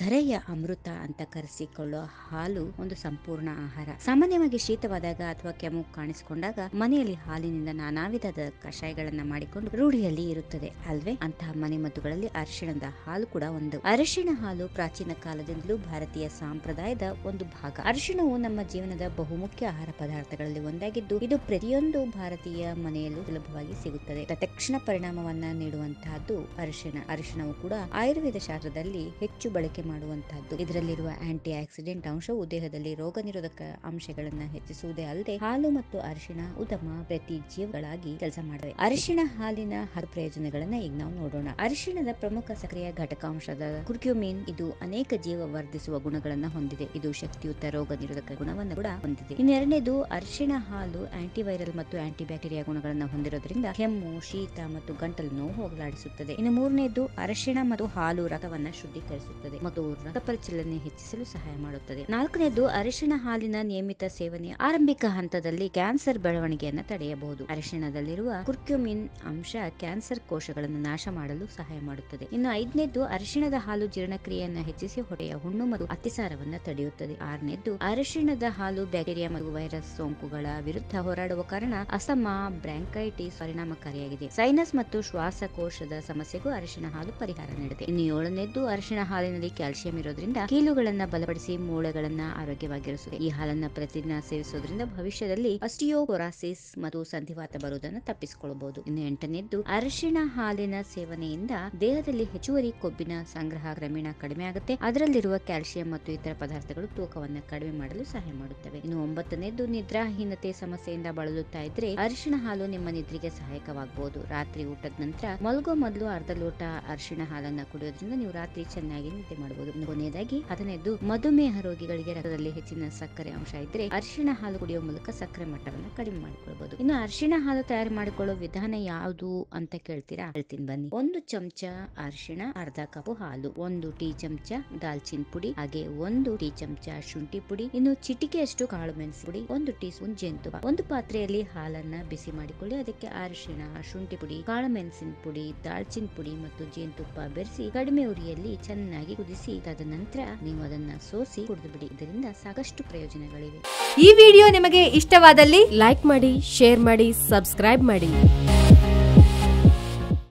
ಧರೆಯ ಅಮೃತ ಅಂತ ಕರೆಸಿಕೊಳ್ಳುವ ಹಾಲು ಒಂದು ಸಂಪೂರ್ಣ ಆಹಾರ ಸಾಮಾನ್ಯವಾಗಿ ಶೀತವಾದಾಗ ಅಥವಾ ಕೆಮ್ಮು ಕಾಣಿಸಿಕೊಂಡಾಗ ಮನೆಯಲ್ಲಿ ಹಾಲಿನಿಂದ ನಾನಾ ವಿಧದ ಕಷಾಯಗಳನ್ನ ಮಾಡಿಕೊಂಡು ರೂಢಿಯಲ್ಲಿ ಇರುತ್ತದೆ ಅಲ್ವೇ ಅಂತಹ ಮನೆಮದ್ದುಗಳಲ್ಲಿ ಅರಿಶಿಣದ ಹಾಲು ಕೂಡ ಒಂದು ಅರಿಶಿಣ ಹಾಲು ಪ್ರಾಚೀನ ಕಾಲದಿಂದಲೂ ಭಾರತೀಯ ಸಂಪ್ರದಾಯದ ಒಂದು ಭಾಗ ಅರಿಶಿಣವು ನಮ್ಮ ಜೀವನದ ಬಹುಮುಖ್ಯ ಆಹಾರ ಪದಾರ್ಥಗಳಲ್ಲಿ ಒಂದಾಗಿದ್ದು ಇದು ಪ್ರತಿಯೊಂದು ಭಾರತೀಯ ಮನೆಯಲ್ಲೂ ಸುಲಭವಾಗಿ ಸಿಗುತ್ತದೆ ತತ್ಕ್ಷಣ ಪರಿಣಾಮವನ್ನ ನೀಡುವಂತಹದ್ದು ಅರಿಶಿಣ ಅರಿಶಿಣವು ಕೂಡ ಆಯುರ್ವೇದ ಶಾಸ್ತ್ರದಲ್ಲಿ ಹೆಚ್ಚು ಬಳಕೆ ಮಾಡುವಂತಹದ್ದು ಇದರಲ್ಲಿರುವ ಆಂಟಿ ಆಕ್ಸಿಡೆಂಟ್ ಅಂಶವು ದೇಹದಲ್ಲಿ ರೋಗ ನಿರೋಧಕ ಅಂಶಗಳನ್ನ ಹೆಚ್ಚಿಸುವುದೇ ಅಲ್ಲದೆ ಹಾಲು ಮತ್ತು ಅರಿಶಿಣ ಉತ್ತಮ ಪ್ರತಿ ಜೀವಗಳಾಗಿ ಕೆಲಸ ಮಾಡಿವೆ ಅರಿಶಿಣ ಹಾಲಿನ ಹತ್ತು ಪ್ರಯೋಜನಗಳನ್ನ ಈಗ ನಾವು ನೋಡೋಣ ಅರಿಶಿಣದ ಪ್ರಮುಖ ಸಕ್ರಿಯ ಘಟಕಾಂಶದ ಕುರ್ಕ್ಯೂಮಿನ್ ಇದು ಅನೇಕ ಜೀವ ವರ್ಧಿಸುವ ಗುಣಗಳನ್ನ ಹೊಂದಿದೆ ಇದು ಶಕ್ತಿಯುತ ರೋಗ ನಿರೋಧಕ ಗುಣವನ್ನು ಕೂಡ ಹೊಂದಿದೆ ಇನ್ನೆರಡನೇದು ಅರಿಶಿಣ ಹಾಲು ಆಂಟಿವೈರಲ್ ಮತ್ತು ಆಂಟಿ ಬ್ಯಾಕ್ಟೀರಿಯಾ ಗುಣಗಳನ್ನು ಹೊಂದಿರೋದ್ರಿಂದ ಕೆಮ್ಮು ಶೀತ ಮತ್ತು ಗಂಟಲು ನೋವು ಹೋಗಲಾಡಿಸುತ್ತದೆ ಇನ್ನು ಮೂರನೇದು ಅರಿಶಿಣ ಮತ್ತು ಹಾಲು ರಕ್ತವನ್ನ ಶುದ್ಧೀಕರಿಸುತ್ತದೆ ಮತ್ತು ರಕ್ತ ಪರಿಚಲನೆ ಹೆಚ್ಚಿಸಲು ಸಹಾಯ ಮಾಡುತ್ತದೆ ನಾಲ್ಕನೇದು ಅರಿಶಿಣ ಹಾಲಿನ ನಿಯಮಿತ ಸೇವನೆ ಆರಂಭಿಕ ಹಂತದಲ್ಲಿ ಕ್ಯಾನ್ಸರ್ ಬೆಳವಣಿಗೆಯನ್ನು ತಡೆಯಬಹುದು ಅರಿಶಿಣದಲ್ಲಿರುವ ಕುರ್ಕ್ಯುಮಿನ್ ಅಂಶ ಕ್ಯಾನ್ಸರ್ ಕೋಶಗಳನ್ನು ನಾಶ ಮಾಡಲು ಸಹಾಯ ಮಾಡುತ್ತದೆ ಇನ್ನು ಐದನೇದು ಅರಿಶಿಣದ ಹಾಲು ಜೀರ್ಣಕ್ರಿಯೆಯನ್ನು ಹೆಚ್ಚಿಸಿ ಹೊಟ್ಟೆಯ ಹುಣ್ಣು ಮತ್ತು ಅತಿಸಾರವನ್ನ ತಡೆಯುತ್ತದೆ ಆರನೇದು ಅರಿಶಿಣದ ಹಾಲು ಬ್ಯಾಕ್ಟೀರಿಯಾ ಮತ್ತು ವೈರಸ್ ಸೋಂಕುಗಳ ವಿರುದ್ಧ ಹೋರಾಡುವ ಕಾರಣ ಅಸಮ ಬ್ರಾಂಕೈಟಿಸ್ ಪರಿಣಾಮಕಾರಿಯಾಗಿದೆ ಸೈನಸ್ ಮತ್ತು ಶ್ವಾಸಕೋಶದ ಸಮಸ್ಯೆಗೂ ಅರಿಶಿಣ ಹಾಲು ಪರಿಹಾರ ನೀಡಿದೆ ಇನ್ನು ಏಳನೇದ್ದು ಅರಿಶಿಣ ಹಾಲಿನಲ್ಲಿ ಕ್ಯಾಲ್ಸಿಯಂ ಇರೋದ್ರಿಂದ ಕೀಲುಗಳನ್ನ ಬಲಪಡಿಸಿ ಮೂಳೆಗಳನ್ನ ಆರೋಗ್ಯವಾಗಿರಿಸುತ್ತದೆ ಈ ಹಾಲನ್ನ ಪ್ರತಿದಿನ ಸೇವಿಸೋದ್ರಿಂದ ಭವಿಷ್ಯದಲ್ಲಿ ಅಸ್ಟಿಯೋಕೊರಾಸಿಸ್ ಮತ್ತು ಸಂಧಿವಾತ ಬರುವುದನ್ನು ತಪ್ಪಿಸಿಕೊಳ್ಳಬಹುದು ಇನ್ನು ಎಂಟನೇದ್ದು ಅರಿಶಿಣ ಹಾಲಿನ ಸೇವನೆಯಿಂದ ದೇಹದಲ್ಲಿ ಹೆಚ್ಚುವರಿ ಕೊಬ್ಬಿನ ಸಂಗ್ರಹ ಕ್ರಮೇಣ ಕಡಿಮೆ ಆಗುತ್ತೆ ಅದರಲ್ಲಿರುವ ಕ್ಯಾಲ್ಸಿಯಂ ಮತ್ತು ಇತರ ಪದಾರ್ಥಗಳು ತೂಕವನ್ನು ಕಡಿಮೆ ಮಾಡಲು ಸಹಾಯ ಮಾಡುತ್ತವೆ ಇನ್ನು ಒಂಬತ್ತನೇದ್ದು ನಿದ್ರಾಹೀನತೆ ಸಮಸ್ಯೆಯಿಂದ ಬಳಲುತ್ತಾ ಇದ್ರೆ ಅರಿಶಿಣ ಹಾಲು ನಿಮ್ಮ ನಿದ್ರೆಗೆ ಸಹಾಯಕವಾಗಬಹುದು ರಾತ್ರಿ ಊಟದ ನಂತರ ಮಲಗೋ ಮೊದಲು ಅರ್ಧ ಲೋಟ ಅರಿಶಿಣ ಹಾಲನ್ನ ಕುಡಿಯೋದ್ರಿಂದ ನೀವು ರಾತ್ರಿ ಚೆನ್ನಾಗಿ ನಿದ್ದೆ ಮಾಡಬಹುದು ಇನ್ನು ಕೊನೆಯದಾಗಿ ಹದಿನೈದು ಮಧುಮೇಹ ರೋಗಿಗಳಿಗೆ ರಕ್ತದಲ್ಲಿ ಹೆಚ್ಚಿನ ಸಕ್ಕರೆ ಅಂಶ ಇದ್ರೆ ಅರಿಶಿಣ ಹಾಲು ಕುಡಿಯುವ ಮೂಲಕ ಸಕ್ಕರೆ ಮಟ್ಟವನ್ನು ಕಡಿಮೆ ಮಾಡಿಕೊಳ್ಳಬಹುದು ಇನ್ನು ಅರಿಶಿಣ ಹಾಲು ತಯಾರು ಮಾಡಿಕೊಳ್ಳೋ ವಿಧಾನ ಯಾವುದು ಅಂತ ಕೇಳ್ತೀರಾ ಹೇಳ್ತೀನಿ ಬನ್ನಿ ಒಂದು ಚಮಚ ಅರಿಶಿಣ ಅರ್ಧ ಕಪ್ ಹಾಲು ಒಂದು ಟೀ ಚಮಚ ದಾಲ್ಚಿನ್ ಪುಡಿ ಹಾಗೆ ಒಂದು ಟೀ ಚಮಚ ಶುಂಠಿ ಪುಡಿ ಇನ್ನು ಚಿಟಿಕೆಯಷ್ಟು ಕಾಳು ಮೆಣಸು ಪುಡಿ ಒಂದು ಟೀ ಸ್ಪೂನ್ ಜೇನುತುಪ್ಪ ಒಂದು ಪಾತ್ರೆಯಲ್ಲಿ ಹಾಲನ್ನ ಬಿಸಿ ಮಾಡಿಕೊಳ್ಳಿ ಅದಕ್ಕೆ ಅರಿಶಿಣ ಶುಂಠಿ ಪುಡಿ ಕಾಳು ಮೆಣಸಿನ ಪುಡಿ ದಾಲ್ಚಿನ್ ಪುಡಿ ಮತ್ತು ಜೇನುತುಪ್ಪ ಬೆರೆಸಿ ಕಡಿಮೆ ಉರಿಯಲ್ಲಿ ಚೆನ್ನಾಗಿ ಕುದಿಸಿ ತದನಂತರ ನೀವು ಅದನ್ನ ಸೋಸಿ ಕುಡಿದು ಬಿಡಿ ಇದರಿಂದ ಸಾಕಷ್ಟು ಪ್ರಯೋಜನಗಳಿವೆ ಈ ವಿಡಿಯೋ ನಿಮಗೆ ಇಷ್ಟವಾದಲ್ಲಿ ಲೈಕ್ ಮಾಡಿ ಶೇರ್ ಮಾಡಿ ಸಬ್ಸ್ಕ್ರೈಬ್ ಮಾಡಿ